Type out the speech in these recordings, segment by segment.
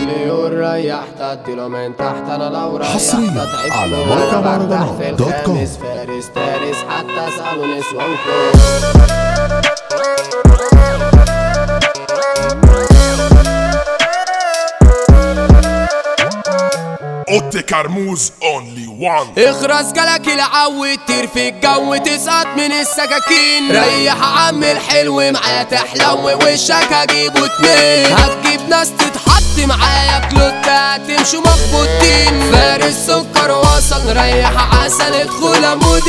اللي يقول ريح تديله من تحت انا لو ريحت حصرياً أتعبكم. على أنا موقع برتاح مهرجانات في دوت كوم. الخامس فارس تارس حتى اسألوا نسوانكم اوتي كرموز اونلي وان اخرس جالك العو تطير في الجو تسقط من السكاكين ريح عم الحلو معايا تحلو وشك هجيبه اتنين هتجيب ناس تتحط معايا كلوت هتمشوا مخبوطين فارس سكر وصل ريح عسل ادخل امود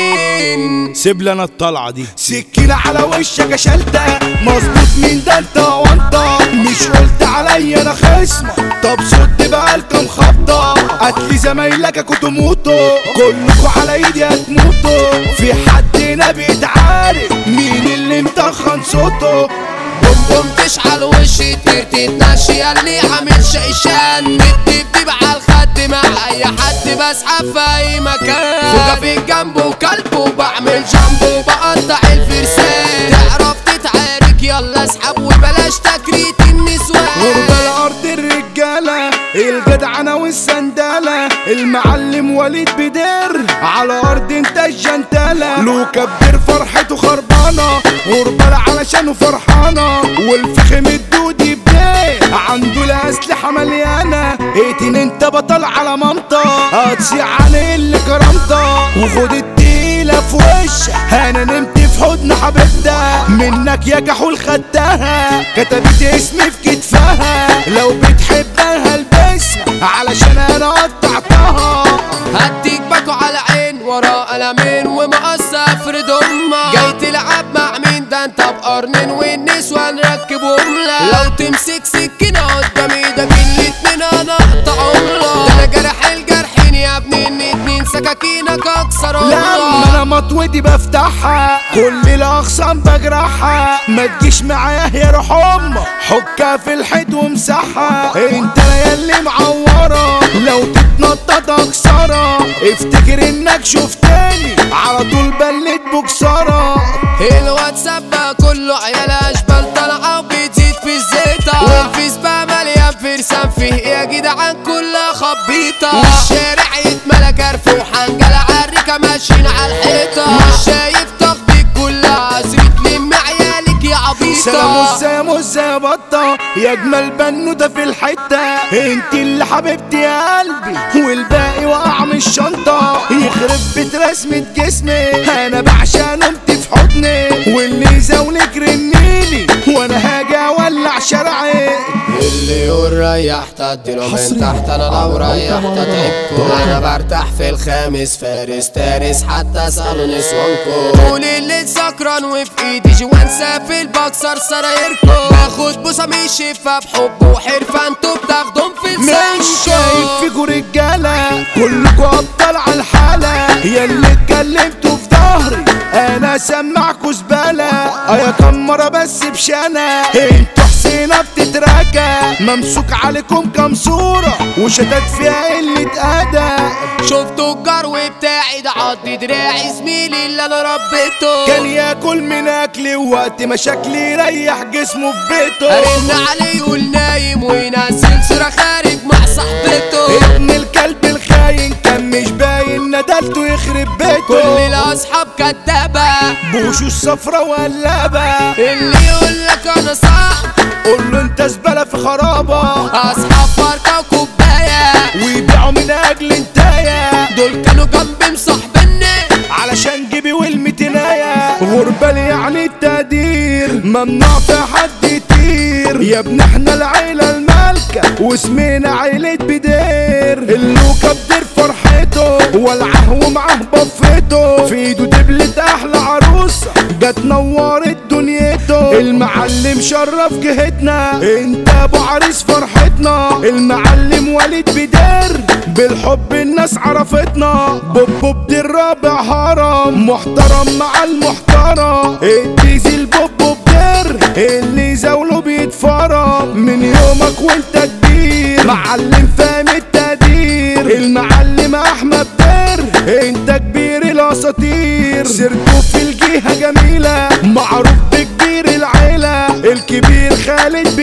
امين سيب لنا الطلعه دي سكينة على وشك شلتة مظبوط مين ده انت وانت مش قلت عليا انا خصمة طب صد بقى الكم خبطة قتلي زمايلك كنتوا موتوا كلكوا على ايدي هتموتوا في حد هنا بيتعارف مين اللي مطخن صوته بوم بوم تشعل وشي تطير تتنشي اللي عامل شيشان بتدبدب على الخد مع اي حد بسحب في اي مكان فوقا في جنبه كلبه بعمل جنبه بقطع الفرسان تعرف تتعارك يلا اسحب وبلاش تكريت النسوان غربة الأرض الرجالة الجدعنة والسندالة المعلم وليد بدر على أرض انت الجنتالة لوكا بدر فرحته خربانة غربة علشانه فرحانة والفخم الدودي بدر عنده الأسلحة مليانة ايتين انت بطل على مامتك هتصيع عن اللي كرامتك وخد التقيلة في وشك انا نمت في حضن حبيبتها منك يا كحول خدتها كتبت اسمي في كتفها لو بتحبها البسها علشان انا قطعتها هديك باكو على عين ورا قلمين ومقص افرد امك جاي تلعب مع مين ده انت بقرنين والنسوان ركبهم لك لو تمسك سكينة قدام ايدك الاتنين انا اقطعهم لك ده انا جرح الجرحين يا ابني ان اتنين سكاكينك اكسرهم لما انا مطوتي بفتحها كل الاغصان بجرحها ما تجيش معايا يا روح امك حكها في الحيط وامسحها انت ياللي معوره لو تتنطط اكسرها افتكر انك شفتني على طول بلت بكسرة الواتساب بقى كله عيال اشبال طالعه وبتزيد في الزيطه والفيس بقى مليان فرسان فيه إيه يا جدعان كلها خبيطه والشارع يتملى كرف وحنجله عالريكه ماشيين على الحيطه مش شايف تخبيط كلها عزريت لم عيالك يا سلام عبيطه مزة مزة يا بطة يا اجمل بنوتة في الحتة انت اللي حبيبتي يا قلبي والباقي وقع من الشنطة يخرب بيت رسمة جسمي انا بعشق نمت في حضني واللي يزاولك رنيلي وانا هاجي اولع شرعي اللي يقول ريحت اديله من حصرياً تحت انا لو على ريحت موقع اتعبكم انا برتاح في الخامس فارس تارس حتى اسالوا نسوانكم طول الليل سكران وفي ايدي جوان سافل بكسر سرايركم باخد بوسه من الشفا بحب وحرفه انتوا بتاخدهم في مش شايف لسانكم فيكوا رجالة كلكوا ابطال على الحالة يا اللي اتكلمتوا في ظهري انا سمعكوا زبالة يا كمرة بس بشنا انتوا حسينة بتتراكى ممسوك عليكم كام صورة وشتات فيها قلة ادب شفتوا الجرو بتاعي ده عض دراعي زميلي اللي انا ربيته كان ياكل من اكلي ووقت مشاكلي يريح جسمه في بيته ارن عليه يقول نايم وينزل صورة خارج مع صاحبته ابن الكلب الخاين كان مش باين ندلته يخرب كل بيته الاصحاب كدابة بوشه الصفرا وقلابة اللي يقول لك انا صح قول له انت زبالة في خرابة اصحاب فرقة وكوباية ويبيعوا من اجل انتايا دول كانوا جنبي مصاحبيني علشان جيبي والمتنايا غربة لي يعني التقدير ممنوع في حد يطير يا ابن احنا العيلة المالكة واسمنا عيلة بدير اللوكا بدير فرحته والعه ومعاه بفته في ايده دبلة احلى عروسة جت نورت دنيته المعلم شرف جهتنا انت ابو عريس فرحتنا المعلم وليد بدر بالحب الناس عرفتنا بوب بوب دي الرابع هرم محترم مع المحترم الديزل البوب بوب در اللي زاوله بيتفرم من يومك وانت كبير معلم فاهم التقدير المعلم احمد در انت كبير الاساطير سيرته في الجهه جميله معروف بكبير العيله الكبير خالد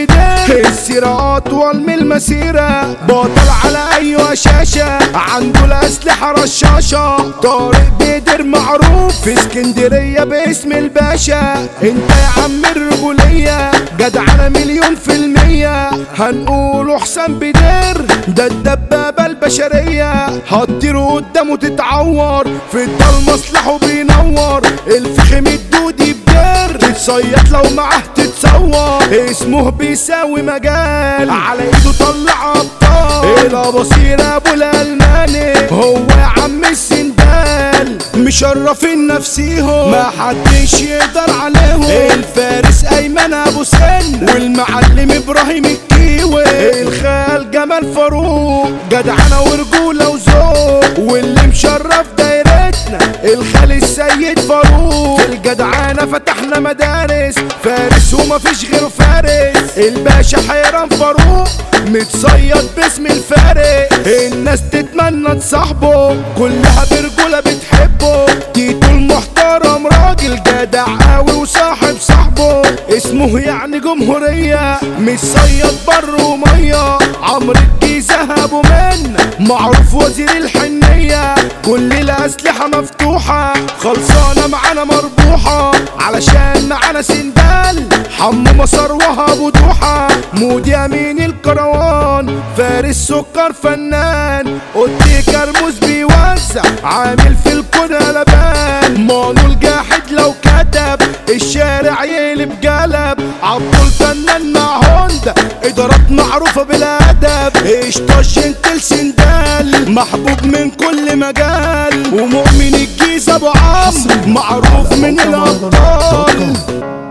بداية السيرة أطول من المسيرة بطل على أي شاشة عنده الأسلحة رشاشة طارق بدر معروف في اسكندرية باسم الباشا انت يا عم الرجولية جدعنا مليون في المية هنقوله حسام بدر ده الدبابة البشرية هتطير قدامه تتعور في الضلمة سلاحه بينور الفخم الدودي بدر تتصيد لو معاه تتصور اسمه بيساوي مجال على ايده طلع ابطال الاباصير ابو الالماني هو يا عم السندال مشرفين نفسيهم ما حدش يقدر عليهم الفارس ايمن ابو سن والمعلم ابراهيم الكيوي الخال جمال فاروق جدعنه ورجوله وذوق واللي مشرف دايرتنا الخال السيد فاروق في الجدعانه فتحنا مدارس فارس ومفيش غيره فارس الباشا حيران فاروق متصيد باسم الفارق الناس تتمنى تصاحبه كلها برجوله بتحبه تيتو المحترم راجل جدع قوي وصاحب صاحبه اسمه يعني جمهورية مش صياد بر ومية عمرو الجيزة ابو من معروف وزير الحنية كل الأسلحة مفتوحة خلصانة معانا مربوحة علشان معانا سندال حمو مسار وهب ودوحة مودي أمين الكروان فارس سكر فنان قلت كرموز بيوزع عامل في الكون لبان مانو الجاحد لو كتب الشارع يقلب جلب عبد الفنان مع هوندا ادارات معروفة بالادب قشطة جنتل سندال محبوب من كل مجال ومؤمن الجيزة ابو عمرو معروف من الابطال